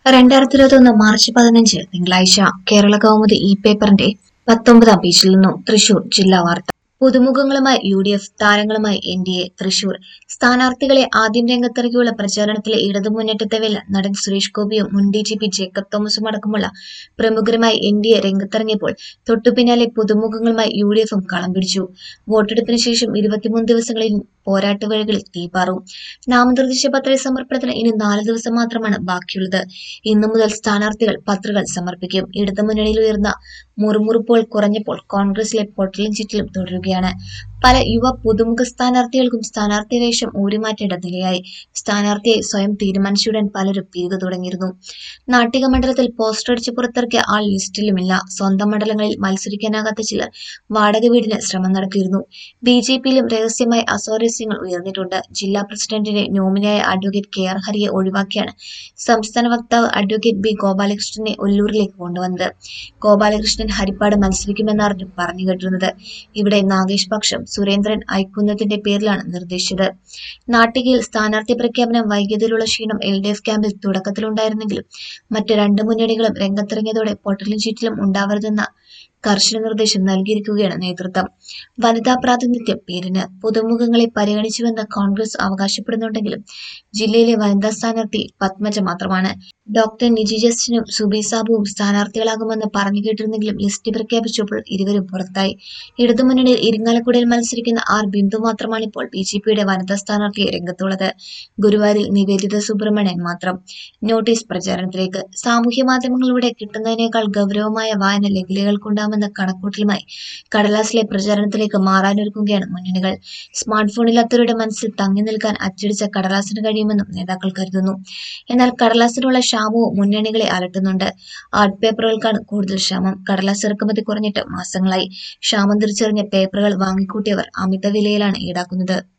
രണ്ടായിരത്തി ഇരുപത്തൊന്ന് മാർച്ച് പതിനഞ്ച് തിങ്കളാഴ്ച കേരള കൗമുദി ഇ പേപ്പറിന്റെ പത്തൊമ്പതാം പേജിൽ നിന്നും തൃശൂർ ജില്ലാ വാർത്ത പുതുമുഖങ്ങളുമായി യു ഡി എഫ് താരങ്ങളുമായി എൻ ഡി എ തൃശൂർ സ്ഥാനാർത്ഥികളെ ആദ്യം രംഗത്തിറക്കിയുള്ള പ്രചാരണത്തിലെ ഇടതുമുന്നേറ്റത്തെ വെല്ല നടൻ സുരേഷ് ഗോപിയും മുൻ ഡി ജി പി ജേക്കബ് തോമസും അടക്കമുള്ള പ്രമുഖരുമായി എൻ ഡി എ രംഗത്തിറങ്ങിയപ്പോൾ തൊട്ടുപിന്നാലെ പുതുമുഖങ്ങളുമായി യു ഡി എഫും കളം പിടിച്ചു വോട്ടെടുപ്പിന് ശേഷം ഇരുപത്തിമൂന്ന് ദിവസങ്ങളിൽ പോരാട്ട വഴികളിൽ തീപാറും നാമനിർദ്ദേശ പത്രിക സമർപ്പണത്തിന് ഇനി നാല് ദിവസം മാത്രമാണ് ബാക്കിയുള്ളത് ഇന്നു മുതൽ സ്ഥാനാർത്ഥികൾ പത്രികകൾ സമർപ്പിക്കും ഇടതുമുന്നണിയിൽ ഉയർന്ന മുറുമുറുപ്പുകൾ കുറഞ്ഞപ്പോൾ കോൺഗ്രസിലെ പൊട്ടലും ചിറ്റലും തുടരുകയാണ് പല യുവ പുതുമുഖ സ്ഥാനാർത്ഥികൾക്കും സ്ഥാനാർത്ഥി വേഷം ഊരിമാറ്റേണ്ട നിലയായി സ്ഥാനാർത്ഥിയെ സ്വയം തീരുമാനിച്ചുവിടാൻ പലരും പിരികു തുടങ്ങിയിരുന്നു നാട്ടിക മണ്ഡലത്തിൽ പോസ്റ്റർ അടിച്ച് പുറത്തിറക്കിയ ആൾ ലിസ്റ്റിലുമില്ല സ്വന്തം മണ്ഡലങ്ങളിൽ മത്സരിക്കാനാകാത്ത ചിലർ വാടക വീടിന് ശ്രമം നടത്തിയിരുന്നു ബി ജെ പിയിലും രഹസ്യമായി അസ്വാരസ്യങ്ങൾ ഉയർന്നിട്ടുണ്ട് ജില്ലാ പ്രസിഡന്റിന്റെ നോമിനിയായ അഡ്വക്കേറ്റ് കെ ആർ ഹരിയെ ഒഴിവാക്കിയാണ് സംസ്ഥാന വക്താവ് അഡ്വക്കേറ്റ് ബി ഗോപാലകൃഷ്ണനെ ഒല്ലൂരിലേക്ക് കൊണ്ടുവന്നത് ഗോപാലകൃഷ്ണൻ ഹരിപ്പാട് മത്സരിക്കുമെന്നായിരുന്നു പറഞ്ഞു കേട്ടിരുന്നത് ഇവിടെ നാഗേഷ് പക്ഷം സുരേന്ദ്രൻ ഐക്കുന്നതിന്റെ പേരിലാണ് നിർദ്ദേശിച്ചത് നാട്ടികയിൽ സ്ഥാനാർത്ഥി പ്രഖ്യാപനം വൈകിയതിലുള്ള ക്ഷീണം എൽ ഡി എഫ് ക്യാമ്പിൽ തുടക്കത്തിലുണ്ടായിരുന്നെങ്കിലും മറ്റ് രണ്ട് മുന്നണികളും രംഗത്തിറങ്ങിയതോടെ പൊട്ടലും ചീറ്റിലും ഉണ്ടാവരുതെന്ന കർശന നിർദ്ദേശം നൽകിയിരിക്കുകയാണ് നേതൃത്വം വനിതാ പ്രാതിനിധ്യം പേരിന് പുതുമുഖങ്ങളെ പരിഗണിച്ചുവെന്ന് കോൺഗ്രസ് അവകാശപ്പെടുന്നുണ്ടെങ്കിലും ജില്ലയിലെ വനിതാ സ്ഥാനാർത്ഥി പത്മജ മാത്രമാണ് ഡോക്ടർ നിജി ജസ്റ്റിനും സുബി സാബുവും സ്ഥാനാർത്ഥികളാകുമെന്ന് പറഞ്ഞു കേട്ടിരുന്നെങ്കിലും ലിസ്റ്റ് പ്രഖ്യാപിച്ചപ്പോൾ ഇരുവരും പുറത്തായി ഇടതുമുന്നണിയിൽ ഇരിങ്ങാലക്കുടയിൽ മത്സരിക്കുന്ന ആർ ബിന്ദു മാത്രമാണ് ഇപ്പോൾ ബി ജെ പിയുടെ വനിതാ സ്ഥാനാർത്ഥിയെ രംഗത്തുള്ളത് ഗുരുവായൂരിൽ നിവേദിത സുബ്രഹ്മണ്യൻ മാത്രം നോട്ടീസ് പ്രചാരണത്തിലേക്ക് സാമൂഹ്യ മാധ്യമങ്ങളിലൂടെ കിട്ടുന്നതിനേക്കാൾ ഗൗരവമായ വായന ലഘുലേഖകൾക്കുണ്ടാകുമെന്ന കണക്കൂട്ടലുമായി കടലാസിലെ പ്രചാരണത്തിലേക്ക് മാറാനൊരുങ്ങുകയാണ് മുന്നണികൾ സ്മാർട്ട് ഫോണില്ലാത്തവരുടെ മനസ്സിൽ തങ്ങി നിൽക്കാൻ അച്ചടിച്ച കടലാസിന് കഴിയുമെന്നും നേതാക്കൾ കരുതുന്നു എന്നാൽ കടലാസിനുള്ള ക്ഷാമവും മുന്നണികളെ അലട്ടുന്നുണ്ട് ആർട്ട് പേപ്പറുകൾക്കാണ് കൂടുതൽ ക്ഷാമം കടലാസ് ഇറക്കുമതി കുറഞ്ഞിട്ട് മാസങ്ങളായി ക്ഷാമം തിരിച്ചറിഞ്ഞ പേപ്പറുകൾ വാങ്ങിക്കൂട്ടിയവർ അമിത വിലയിലാണ് ഈടാക്കുന്നത്